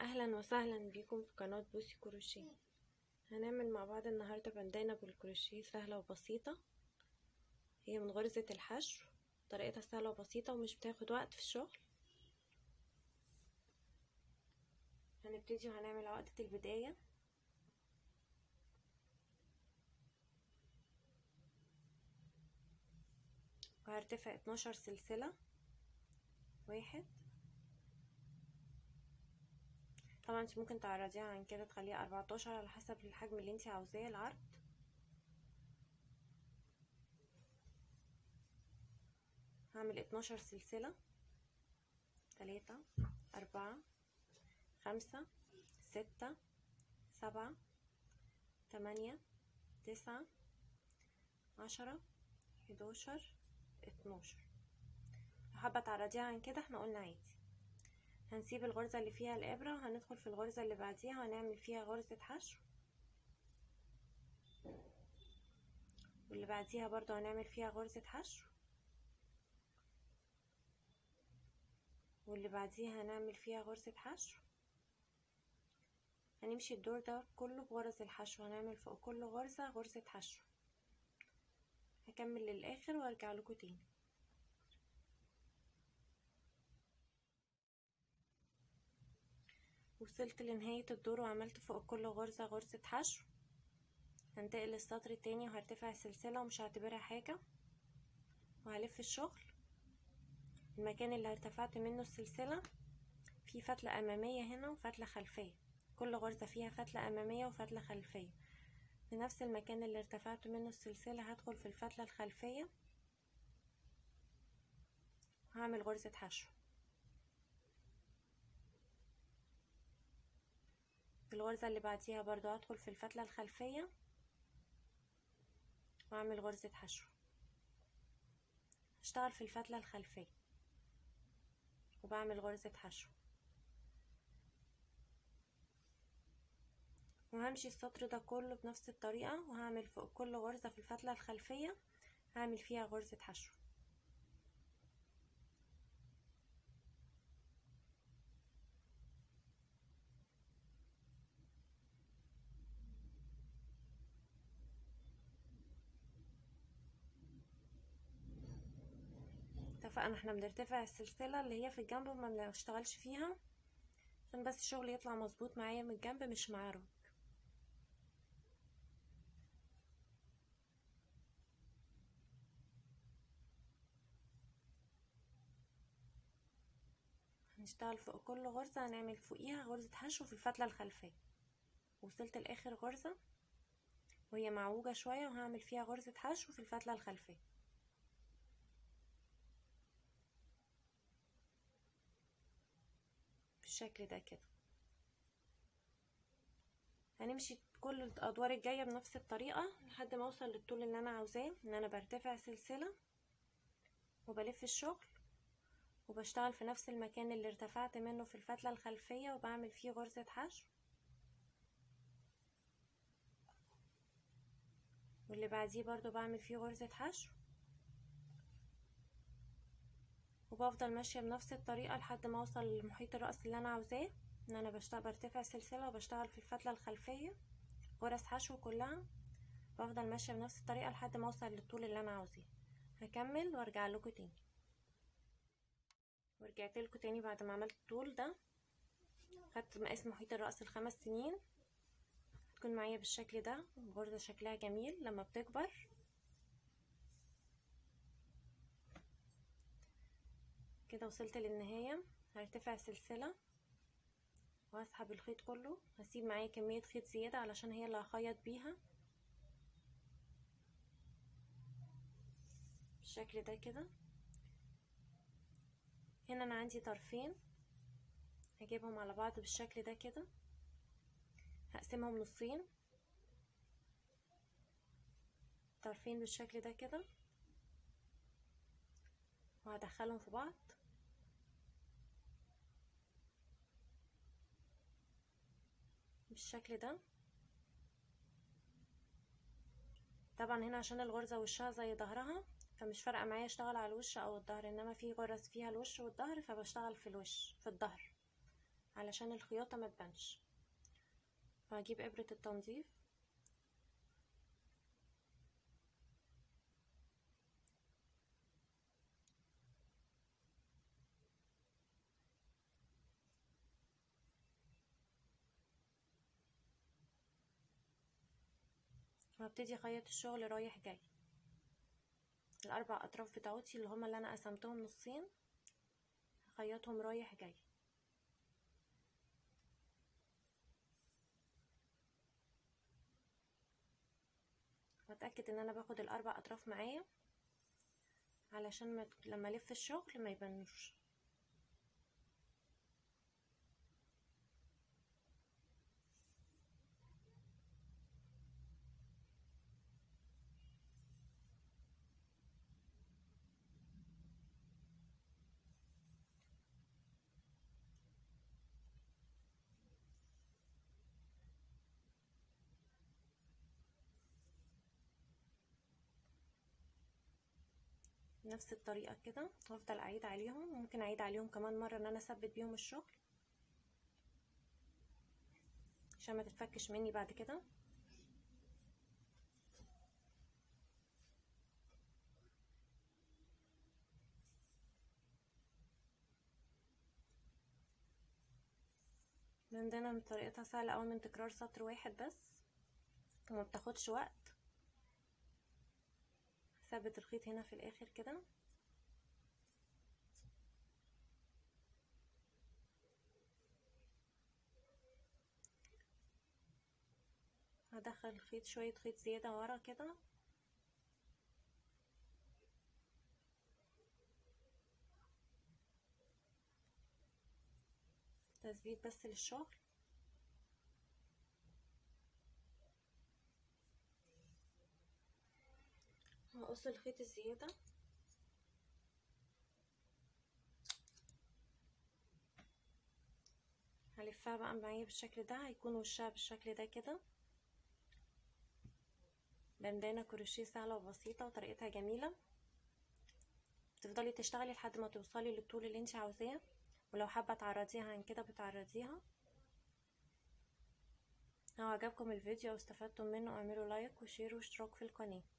اهلا وسهلا بيكم في قناة بوسي كروشيه هنعمل مع بعض النهاردة بندانة بالكروشيه سهلة وبسيطة هي من غرزة الحشو طريقتها سهلة وبسيطة ومش بتاخد وقت في الشغل هنبتدي وهنعمل عقدة البداية وهرتفع اتناشر سلسلة واحد طبعا انت ممكن تعرضيها عن كده تخليها اربعتاشر على حسب الحجم اللي انت عاوزاه العرض هعمل اتناشر سلسلة تلاتة اربعة خمسة ستة سبعة تمانية تسعة عشرة حداشر اتناشر لو حابة تعرضيها عن كده احنا قلنا عادي هنسيب الغرزة اللي فيها الإبرة وهندخل في الغرزة اللي بعديها هنعمل فيها غرزة حشو واللي بعديها برضو هنعمل فيها غرزة حشو واللي بعديها هنعمل فيها غرزة حشو هنمشي الدور ده كله بغرز الحشو هنعمل فوق كل غرزة غرزة حشو هكمل للآخر وارجع لكم تاني وصلت لنهاية الدور وعملت فوق كل غرزة غرزة حشو هنتقل السطر التاني وهرتفع السلسلة ومش هعتبرها حاجة وهلف الشغل المكان اللي ارتفعت منه السلسلة في فتلة أمامية هنا وفتلة خلفية كل غرزة فيها فتلة أمامية وفتلة خلفية في نفس المكان اللي ارتفعت منه السلسلة هدخل في الفتلة الخلفية وهعمل غرزة حشو في الغرزة اللي بعديها برضو هدخل في الفتلة الخلفية واعمل غرزة حشو هشتغل في الفتلة الخلفية وبعمل غرزة حشو وهمشي السطر ده كله بنفس الطريقة وهعمل فوق كل غرزة في الفتلة الخلفية هعمل فيها غرزة حشو اتفقنا احنا بنرتفع السلسلة اللي هي في الجنب وما بنشتغلش فيها عشان بس الشغل يطلع مظبوط معايا من الجنب مش معرج هنشتغل فوق كل غرزة هنعمل فوقيها غرزة حشو في الفتلة الخلفية وصلت لاخر غرزة وهي معوجة شوية وهعمل فيها غرزة حشو في الفتلة الخلفية بالشكل ده كده هنمشي كل الادوار الجايه بنفس الطريقه لحد ما اوصل للطول اللي انا عاوزاه ان انا برتفع سلسله وبلف الشغل وبشتغل في نفس المكان اللي ارتفعت منه في الفتله الخلفيه وبعمل فيه غرزه حشو واللي بعديه برضو بعمل فيه غرزه حشو وبفضل ماشيه بنفس الطريقه لحد ما اوصل لمحيط الراس اللي انا عاوزاه ان انا بشتغل برتفع سلسله وبشتغل في الفتله الخلفيه غرز حشو كلها بفضل ماشيه بنفس الطريقه لحد ما اوصل للطول اللي انا عاوزاه هكمل وارجع لكم تاني ورجعت لكم تاني بعد ما عملت الطول ده خدت مقاس محيط الراس الخمس سنين هتكون معايا بالشكل ده الغرزه شكلها جميل لما بتكبر كده وصلت للنهاية هرتفع سلسلة وهسحب الخيط كله هسيب معايا كمية خيط زيادة علشان هي اللي هخيط بيها بالشكل ده كده هنا انا عندي طرفين هجيبهم على بعض بالشكل ده كده هقسمهم نصين طرفين بالشكل ده كده وهدخلهم في بعض بالشكل ده طبعا هنا عشان الغرزة وشها زي ظهرها فمش فارقة معايا اشتغل على الوش او الظهر انما في غرز فيها الوش والظهر فبشتغل في الوش في الظهر علشان الخياطة ما تبانش وهجيب ابرة التنظيف وهبتدي اخيط الشغل رايح جاي الاربع اطراف بتاعتي اللي هما اللي انا قسمتهم نصين هخيطهم رايح جاي واتاكد ان انا باخد الاربع اطراف معايا علشان ما لما الف الشغل ما يبانوش نفس الطريقة كده وافضل اعيد عليهم ممكن اعيد عليهم كمان مرة ان انا اثبت بيهم الشغل عشان ما تتفكش مني بعد كده عندنا من طريقتها سهلة اوي من تكرار سطر واحد بس وما بتاخدش وقت ثبت الخيط هنا في الاخر كده هدخل الخيط شوية خيط زيادة ورا كده تثبيت بس للشغل هقص الخيط الزيادة هلفها بقى معايا بالشكل ده هيكون وشها بالشكل ده كده بندانة كروشيه سهلة وبسيطة وطريقتها جميلة تفضلي تشتغلي لحد ما توصلي للطول اللي انت عاوزاه ولو حابة تعرضيها عن كده بتعرضيها لو عجبكم الفيديو واستفدتم منه اعملوا لايك وشير واشتراك في القناه